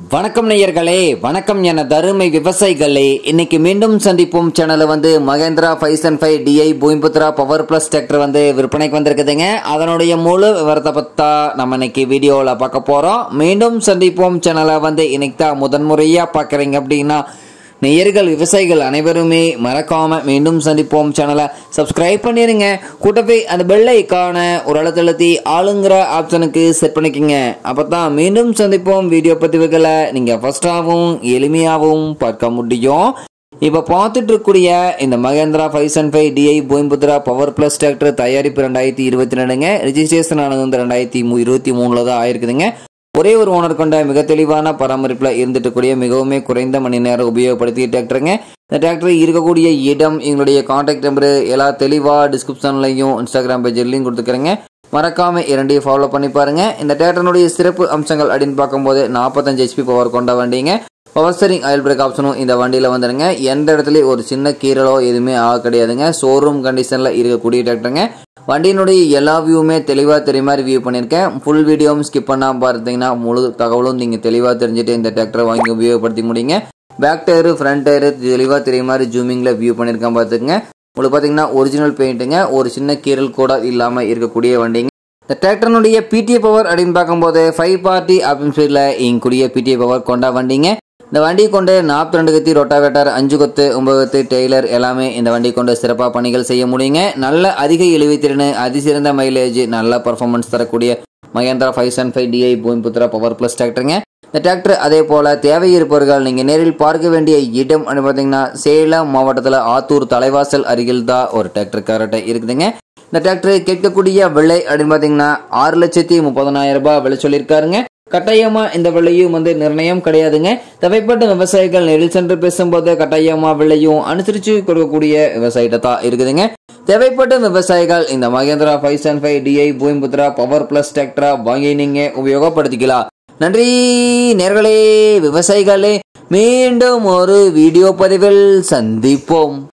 வணக்கம் நேயர்களே வணக்கம் என தருமை விவசாயிகளே இன்னைக்கு மீண்டும் சந்திப்போம் சேனல்ல வந்து Mahindra five and five DI Bhumiputra power plus tractor வந்து விற்பனைக்கு வந்திருக்குதுங்க அதனுடைய முழு விவரத்தை பத்தா நம்ம இன்னைக்கு வீடியோவில் பார்க்க போறோம் மீண்டும் சந்திப்போம் சேனலை வந்து இன்னைக்கு தான் முதன்முறையா பார்க்குறீங்க அப்படின்னா நேயர்கள் விவசாயிகள் அனைவருமே மறக்காம மீண்டும் சந்திப்போம் சேனலை சப்ஸ்கிரைப் பண்ணிருங்க கூட்டவே அந்த பெல் ஐக்கான ஒரு அழுத்தழுத்தி ஆளுங்கிற ஆப்ஷனுக்கு செட் பண்ணிக்கோங்க அப்பதான் மீண்டும் சந்திப்போம் வீடியோ பதிவுகளை நீங்க ஃபர்ஸ்டாகவும் எளிமையாகவும் பார்க்க முடியும் இப்போ பார்த்துட்டு இருக்கக்கூடிய இந்த Mahindra five seven five DI Bhumiputra power plus tractor தயாரிப்பு ரெண்டாயிரத்தி இருபத்தி ரெண்டுங்க ரிஜிஸ்ட்ரேஷன் ஆனது வந்து ரெண்டாயிரத்தி மூ இருபத்தி மூணில் தான் ஆயிருக்குதுங்க ஒரே ஒரு ஓனர் கொண்ட மிக தெளிவான பராமரிப்பில் இருந்துட்டு கூடிய மிகவுமே குறைந்த மணி நேரம் உபயோகப்படுத்திய டிராக்டருங்க இந்த டிராக்டர் இருக்கக்கூடிய இடம் எங்களுடைய காண்டாக்ட் நம்பரு எல்லாம் தெளிவாக டிஸ்கிரிப்ஷன்லையும் இன்ஸ்டாகிராம் பேஜ்லையும் கொடுத்துக்கிறேங்க மறக்காம இரண்டையும் ஃபாலோ பண்ணி பாருங்க இந்த டிராக்டருடைய சிறப்பு அம்சங்கள் அப்படின்னு பார்க்கும்போது நாற்பத்தஞ்சு ஹெச்பி பவர் கொண்ட வண்டிங்க பவர் ஸ்டரிங் ஆயில் பிரேக் ஆப்ஷனும் இந்த வண்டியில் வந்துடுங்க எந்த இடத்துலையும் ஒரு சின்ன கீரலோ எதுவுமே ஆக கிடையாதுங்க ஷோரூம் கண்டிஷனில் இருக்கக்கூடிய டிராக்டருங்க வண்டியினுடைய எல்லா வியூவுமே தெளிவாக தெரிய மாதிரி வியூ பண்ணியிருக்கேன் ஃபுல் வீடியோவும் ஸ்கிப் பண்ணாமல் பார்த்தீங்கன்னா முழு தகவலும் நீங்கள் தெளிவாக தெரிஞ்சுட்டு இந்த டிராக்டரை வாங்கி உபயோகப்படுத்தி முடியுங்க பேக் டயரு ஃப்ரண்ட் டயரு தெளிவாக தெரிய மாதிரி ஜூமிங்கில் வியூ பண்ணியிருக்கேன் பார்த்துக்குங்க உங்களுக்கு பார்த்தீங்கன்னா ஒரிஜினல் பெயிண்ட்டுங்க ஒரு சின்ன கீரல் கூட இல்லாமல் இருக்கக்கூடிய வண்டிங்க இந்த டிராக்டர்னுடைய பிடிஏ பவர் அப்படின்னு பார்க்கும்போது ஃபைவ் பார்ட்டி அப்படின்னு சொல்ல இங்கக்கூடிய பிடிஏ பவர் கொண்ட வண்டிங்க இந்த வண்டி கொண்டு நாற்பத்தி ரெண்டு கத்தி ரொட்டாவேட்டர் அஞ்சு கொத்து ஒன்பது கொத்து டெய்லர் எல்லாமே இந்த வண்டி கொண்டு சிறப்பாக பணிகள் செய்ய முடியுங்க நல்ல அதிக இழுவைத்திறன் அதிசிறந்த மைலேஜ் நல்ல பர்ஃபார்மன்ஸ் தரக்கூடிய Mahindra five seven five DI Bhumiputra power plus டிராக்டருங்க இந்த டிராக்டர் அதே போல் தேவை இருப்பவர்கள் நீங்கள் நேரில் பார்க்க வேண்டிய இடம் அப்படின்னு பார்த்தீங்கன்னா சேலம் மாவட்டத்தில் ஆத்தூர் தலைவாசல் அருகில் தான் ஒரு டிராக்டர் கரெக்டாக இருக்குதுங்க இந்த டிராக்டர் கேட்கக்கூடிய விலை அப்படின்னு பார்த்தீங்கன்னா ஆறு லட்சத்தி முப்பதனாயிரம் ரூபாய் விலை சொல்லியிருக்காருங்க கட்டாயமா இந்த விலையும் வந்து நிர்ணயம் கிடையாதுங்க தேவைப்பட்ட விவசாயிகள் நேரில் சென்று பேசும்போது கட்டாயமா விலையும் அனுசரிச்சு கொடுக்கக்கூடிய விவசாயிட்ட தான் இருக்குதுங்க தேவைப்பட்ட விவசாயிகள் இந்த Mahindra five seven five DI Bhumiputra power plus டிராக்டரா வாங்கி நீங்க உபயோகப்படுத்திக்கலாம் நன்றி நேர்களே விவசாயிகளே மீண்டும் ஒரு வீடியோ பதிவில் சந்திப்போம்